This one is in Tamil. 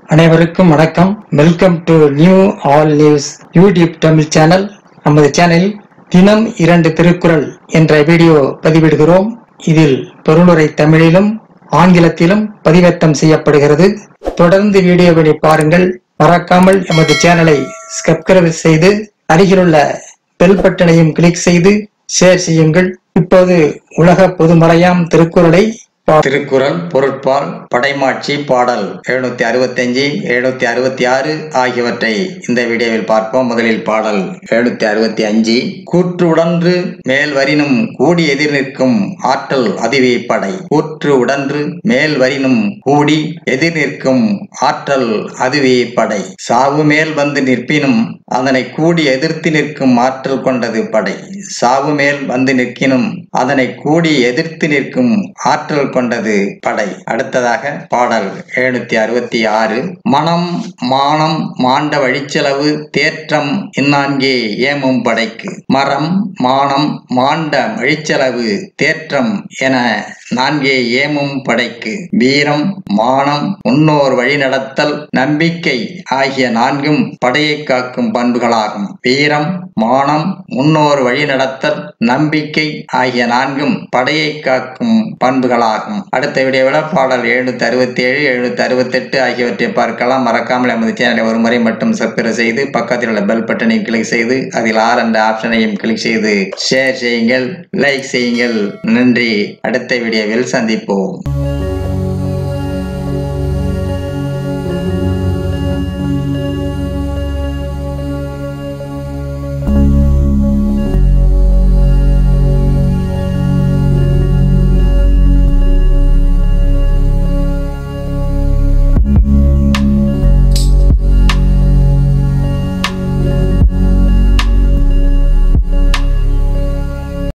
அனைவருக்கும் வணக்கம் welcome to new all news YouTube Tamil channel நமது சேனலில் தினம் இரண்டு திருக்குறள் என்ற வீடியோ பதிவிடுகிறோம் இதில் பொருளுரை தமிழிலும் ஆங்கிலத்திலும் பதிவேற்றம் செய்யப்படுகிறது தொடர்ந்து வீடியோவினை பாருங்கள் மறக்காமல் எமது சேனலை சப்ஸ்கிரைப் செய்து அருகிலுள்ள பெல் பட்டனையும் கிளிக் செய்து ஷேர் செய்யுங்கள் இப்போது உலக பொதுமறையாம் திருக்குறளை பா- திருக்குறள் பொருட்பால் படைமாட்சி பாடல் எழுநூத்தி அறுபத்தஞ்சு எழுநூத்தி அறுபத்தி ஆறு ஆகியவற்றை இந்த வீடியோவில் பார்ப்போம் முதலில் பாடல் எழுநூத்தி அறுபத்தி அஞ்சு கூற்று உடன்று மேல் வரினும் கூடி எதிர் நிற்கும் ஆற்றல் அதுவே படை கூற்று உடன்று மேல் வரினும் கூடி எதிர் நிற்கும் ஆற்றல் அதுவே படை சாவு மேல் வந்து நிற்பினும் அதனை கூடி எதிர்த்து நிற்கும் ஆற்றல் கொண்டது படை சாவு மேல் வந்து நிற்கினும் அதனை கூடி எதிர்த்து நிற்கும் ஆற்றல் கொண்டது படை அடுத்ததாக பாடல் எழுநூத்தி அறுபத்தி ஆறு மனம் மானம் மாண்ட வழிச்செலவு தேற்றம் இந்நான்கே ஏமும் படைக்கு மரம் மானம் மாண்ட வழிச்செலவு தேற்றம் என நான்கே ஏமும் படைக்கு வீரம் மானம் முன்னோர் வழிநடத்தல் நம்பிக்கை ஆகிய நான்கும் படையை காக்கும் பண்புகளாகும் வீரம் மானம் முன்னோர் வழிநடத்தல் நம்பிக்கை ஆகிய நான்கும் படையை காக்கும் பண்புகளாகும் அடுத்த வீடியோவிட பாடல் எழுநூத்தி அறுபத்தி ஏழு எழுநூத்தி அறுபத்தி எட்டு ஆகியவற்றை பார்க்கலாம் மறக்காமல் எமது சேனலை ஒரு முறை மட்டும் சப்ஸ்கிரைப் செய்து பக்கத்தில் உள்ள பெல் பட்டனை கிளிக் செய்து அதில் ஆர் என்ற ஆப்ஷனையும் கிளிக் செய்து ஷேர் செய்யுங்கள் லைக் செய்யுங்கள் நன்றி அடுத்த வீடியோவில் சந்திப்போம்